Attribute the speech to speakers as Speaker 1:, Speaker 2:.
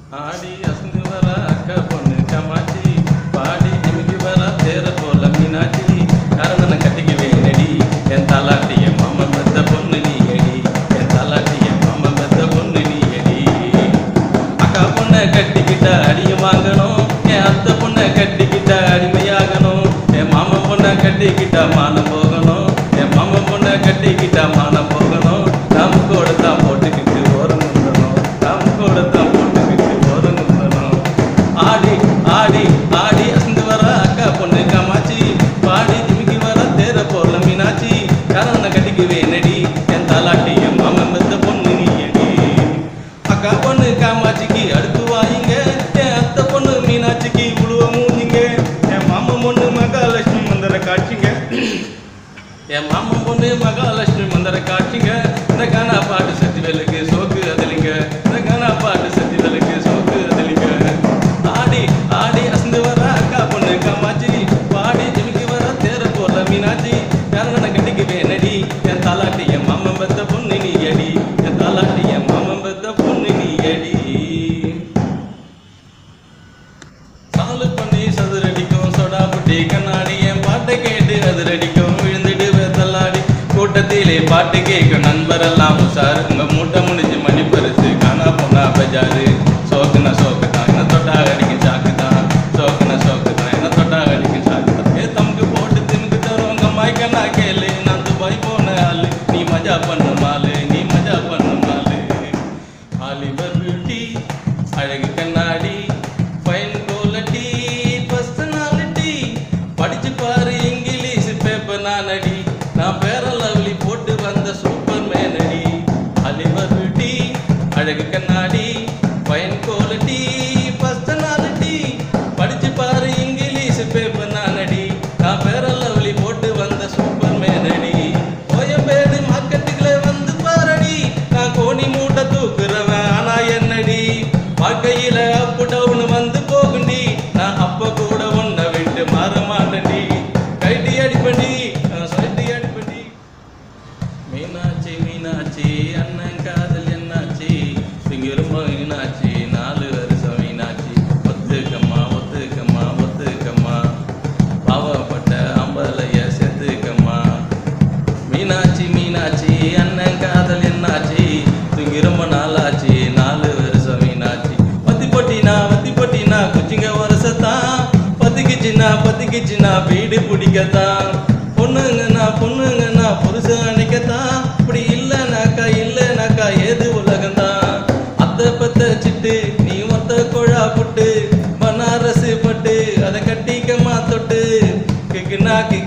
Speaker 1: ஆடி அசந்து வர அக்கா பொண்ணு கமாச்சி பாடி நிமிதி வர தேர போல மீனாட்சி கரணனை கட்டிக்குவே நடி என் தாலாட்டி என் மாமன் பெத்த பொண்ணு நீ எடி என் தாலாட்டி என் மாமன் பெத்த பொண்ணு நீ எடி அக்கா பொண்ணை கட்டிக்கிட்ட அடியும் வாங்கணும் என் அத்தை பொண்ணை கட்டிக்கிட்ட அடிமையாகணும் என் மாமன் பொண்ணை கட்டிக்கிட்ட மானம் போகணும் என் மாமன் பொண்ணை கட்டிக்கிட்ட மானம் போகணும் நாம கூட தான் போட்டுக்கிட்டு ஓரம் குந்தணும் நாம கூட தான் போட்டுக்கிட்டு ஓரம் குந்தணும் ஆடி ஆடி ஆடி அசந்து வர அக்கா பொண்ணு காமாச்சி பாடி திமிக்கி வர தேர போல மீனாட்சி கரணனை கட்டிக்குவே நடி என் தாலாட்டி என் மாமன் பெத்த பொண்ணு நீ அடி அக்கா பொண்ணு காமாட்சிக்கு அடுத்து வாயிங்க என் அத்தை பொண்ணு மீனாட்சிக்கு உழுவ மூஞ்சிங்க என் மாமன் பொண்ணு மகாலட்சுமி மந்திர காட்சிங்க என் மாமன் பொண்ணு மகாலட்சுமி மந்திர காட்சிங்க இந்த கானா பாட்டு சத்திவேலுக்கு சோக்கு அதிலிங்க இந்த கானா பாட்டு சத்திவேலுக்கு சோக்கு அதிலிங்க ஆடி ஆடி அசந்து வர அக்கா பொண்ணு காமாட்சி பாடி ஜிமிக்கி வர தேர போல மீனாட்சி கரணனை கட்டிக்குவே நடி என் தாலாட்டி என் மாமன் பெத்த பொண்ணு நீ அடி என் தாலாட்டி என் மாமன் பெத்த பொண்ணு நீ அடி சாலு பண்ணி சதுரடிக்கும் சொடா புட்டி கண்ணாடி என் பாட்டை கேட்டு அதிரடிக்கும் விழுந்துட்டு வெத்தலாடி கூட்டத்திலே பாட்டு கேட்கும் நண்பரெல்லாம் உஷாரு உங்க மூட்டை முடிஞ்சு மணி பரிசு காணா போனா பஜாரு சோக்குன சோக்கு தான் என்ன தொட்டா அடிக்கும் சாக்கு தான் சோக்குன சோக்கு தான் என்ன தொட்டா அடிக்கும் சாக்கு தான் ஏ தமக்கு போட்டு திமுக்கு தருவங்க மாய்க்கண்ணா கேளு நான் துபாய் போன ஆளு நீ மஜா பண்ணு மாலு நீ மஜா பண்ணு மாலு ஆலிவர் பியூட்டி அழகு கண்ணாடி ஃபைன் குவாலிட்டி பர்சனாலிட்டி படிச்சு பாரு இங்கிலீஷ் பேப்பர் நான் அடி நான் பேர லவ்லி போட்டு வந்த சூப்பர் மேனடி ஆலிவர் பியூட்டி அழகு கண்ணாடி ஃபைன் குவாலிட்டி பர்சனாலிட்டி படிச்சு பாரு இங்கிலீஷ் பேப்பர் நான் அடி நான் பேர லவ்லி போட்டு வந்த சூப்பர் மேனடி கோயம்பேடு மார்க்கெட்டுக்குள்ள வந்து பாரடி நான் கோணி மூட்டை தூக்குறவன் ஆனா என்னடி வாழ்க்கையில அப்பு டவுன் வந்து போகுண்டி நான் அப்ப கூட உன்னை விட்டு மாற மாட்டேன்டி கைட்டி அடிப்பண்டி சைட்டி அடிப்பண்டி மீனாட்சி மீனாட்சி அண்ணன் காதல் என்னாச்சி சிங்கிரும்ப மீனாட்சி நாலு வருஷம் மீனாட்சி ஒத்துக்கம்மா ஒத்துக்கம்மா ஒத்துக்கம்மா பாவப்பட்ட அம்பலைய செத்துக்கம்மா மீனாட்சி மீனாட்சி அண்ணன் காதல் என்னாச்சி தூங்கி ரொம்ப நாளாச்சு நாலு வருஷம் மீனாட்சி பத்தி பொட்டினா பத்தி பொட்டினா குச்சிங்க வருஷத்தான் பத்திக்குச்சின்னா பத்திக்குச்சின்னா வீடு பிடிக்கத்தான் பொண்ணுங்கண்ணா பொண்ணுங்கண்ணா புருஷன் அணைக்கத்தான் இப்படி இல்லைனாக்கா இல்லைனாக்கா ஏது உலகம்தான் அத்தை பத்த சிட்டு நீ ஒத்த கொழா புட்டு பனாரசு பட்டு அதை கட்டிக்கமா தொட்டு கிக்கு நாக்கு